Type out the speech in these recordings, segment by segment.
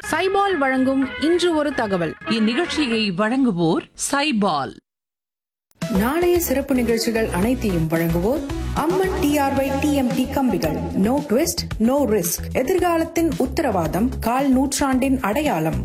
சைபால் வழங்கும் இன்று ஒரு தகவல் இந்நிகழ்ச்சியை வழங்குவோர் சைபால் நாளைய சிறப்பு நிகழ்ச்சிகள் அனைத்தையும் வழங்குவோர் அம்மன் டிஆர்ஒய் டிஎம்டி கம்பிகள் நோ ட்விஸ்ட் நோ ரிஸ்க் எதிர்காலத்தின் உத்தரவாதம் கால் நூற்றாண்டின் அடையாளம்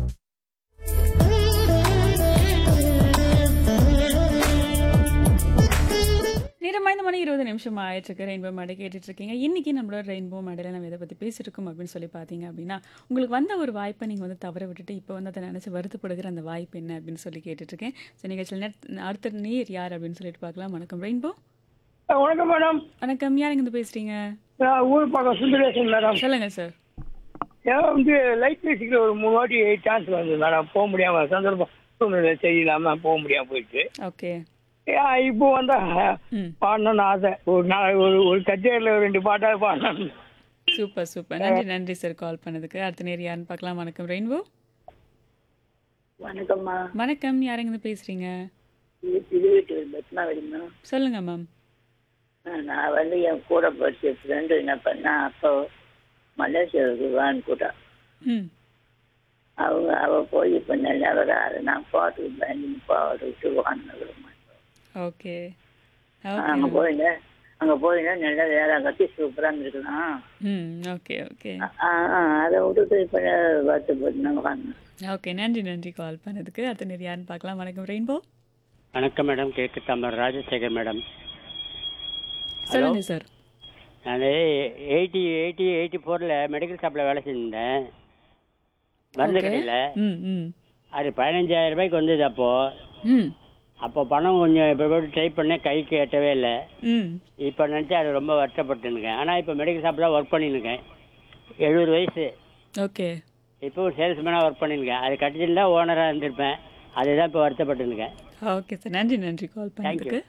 நேரம் ஐந்து மணி இருபது நிமிஷம் ஆயிடுச்சு ரெயின்போ மேடை கேட்டுட்டு இருக்கீங்க இன்னைக்கு நம்மளோட ரெயின்போ மேடையில் நம்ம இதை பற்றி பேசியிருக்கோம் அப்படின்னு சொல்லி பார்த்தீங்க அப்படின்னா உங்களுக்கு வந்த ஒரு வாய்ப்பை நீங்கள் வந்து தவற விட்டுட்டு இப்போ வந்து அதை நினச்சி வருத்தப்படுகிற அந்த வாய்ப்பு என்ன அப்படின்னு சொல்லி கேட்டுட்டு இருக்கேன் ஸோ நிகழ்ச்சியில் நேரத்- அடுத்த நீர் யார் அப்படின்னு சொல்லிட்டு பார்க்கலாம் வணக்கம் ரெயின்போ வணக்கம் மேடம் வணக்கம் யார் இருந்து பேசுறீங்க நான் ஊர் பக்கம் சுந்தரேசன் மேடம் சொல்லுங்க சார் ஏன் வந்து லைட் மியூசிக்கில் ஒரு மூணு வாட்டி சான்ஸ் வந்தது மேடம் போக முடியாம சந்தர்ப்பம் சூழ்நிலை சரியில்லாம போக முடியாம போயிடுச்சு ஓகே ஏன் இப்போ வந்தா ம் பாடணும்னு ஆசை ஒரு நாள் ஒரு ஒரு கச்சேரியில் ஒரு ரெண்டு பாட்டாவது பாடணும் சூப்பர் சூப்பர் நன்றி நன்றி சார் கால் பண்ணதுக்கு அடுத்த நேர் யாருன்னு பார்க்கலாம் வணக்கம் ரெயின்போ வணக்கம்மா வணக்கம் யார் இருந்து பேசுறீங்க இது திருவீட்டு பத்மாவதி மேம் சொல்லுங்க மேம் நான் வந்து என் கூட படிச்ச ஃப்ரெண்டு என்ன பண்ணா அப்போ மலேசியாவுக்கு வான்னு கூட்டா ம் அவங்க அவ போய் இப்போ நல்லா வராது நான் பாட்டுக்கு பயந்து பாட்டு விட்டு வான்னு ஓகே அங்கே ஓகே போயிங்க அங்கே போயினா நல்லா வேலை கட்டி சூப்பராக இருந்திருக்கலாம் ம் ஓகே ஓகே அதை விட்டுட்டு இப்போ வருத்தப்பட்டு நாங்கள் வாங்கினோம் ஓகே நன்றி நன்றி கால் பண்ணதுக்கு அடுத்த நேர் யாருன்னு பார்க்கலாம் வணக்கம் ரெயின்போ வணக்கம் மேடம் கேக்கு தமிழ் ராஜசேகர் மேடம் சொல்லுங்க சார் நான் எயிட்டி எயிட்டி எயிட்டி ஃபோரில் மெடிக்கல் ஷாப்பில் வேலை செஞ்சிருந்தேன் மருந்து Okay. கடையில் ம் ம் அது பதினஞ்சாயிரம் ரூபாய்க்கு வந்தது அப்போது ம் அப்போ பணம் கொஞ்சம் இப்போ போட்டு ட்ரை பண்ணேன் கைக்கு எட்டவே இல்லை ம் இப்போ நினச்சி அது ரொம்ப வருத்தப்பட்டுருக்கேன் ஆனால் இப்போ மெடிக்கல் ஷாப்பில் ஒர்க் பண்ணியிருக்கேன் எழுபது வயசு ஓகே இப்போ சேல்ஸ்மேனாக ஒர்க் பண்ணியிருக்கேன் அது கட்டிச்சிருந்தா ஓனராக இருந்திருப்பேன் அதுதான் இப்போ வருத்தப்பட்டுருக்கேன் ஓகே சார் நன்றி நன்றி கால் பண்ணதுக்கு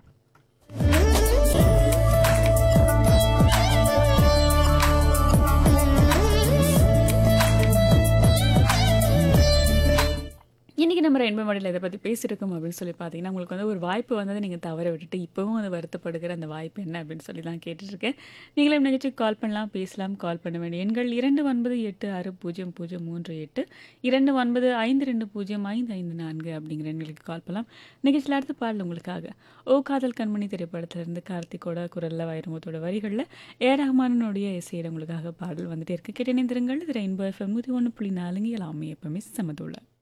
இன்றைக்கி நம்ம ரெயின்போ மாடலில் இதை பற்றி பேசியிருக்கோம் அப்படின்னு சொல்லி பார்த்தீங்கன்னா உங்களுக்கு வந்து ஒரு வாய்ப்பு வந்ததை நீங்கள் தவற விட்டுட்டு இப்போவும் அது வருத்தப்படுகிற அந்த வாய்ப்பு என்ன அப்படின்னு சொல்லி தான் கேட்டுட்ருக்கேன் நீங்களே நிகழ்ச்சி கால் பண்ணலாம் பேசலாம் கால் பண்ண வேண்டிய எண்கள் இரண்டு ஒன்பது எட்டு ஆறு பூஜ்ஜியம் பூஜ்ஜியம் மூன்று எட்டு இரண்டு ஒன்பது ஐந்து ரெண்டு பூஜ்ஜியம் ஐந்து ஐந்து நான்கு அப்படிங்கிற எண்களுக்கு கால் பண்ணலாம் நிகழ்ச்சியில் அடுத்த பாடல் உங்களுக்காக ஓ காதல் கண்மணி திரைப்படத்திலிருந்து கார்த்திகோட குரலில் வைரமுத்தோட வரிகளில் ஏ ரஹ்மானுடைய இசையில் உங்களுக்காக பாடல் வந்துட்டே இருக்கு கேட்டு இணைந்திருங்கள் இது ரெயின்போ எஃப்எம் நூற்றி ஒன்று புள்ளி நாலுங்க எல்லாமே எப்பவுமே சமதுள்ள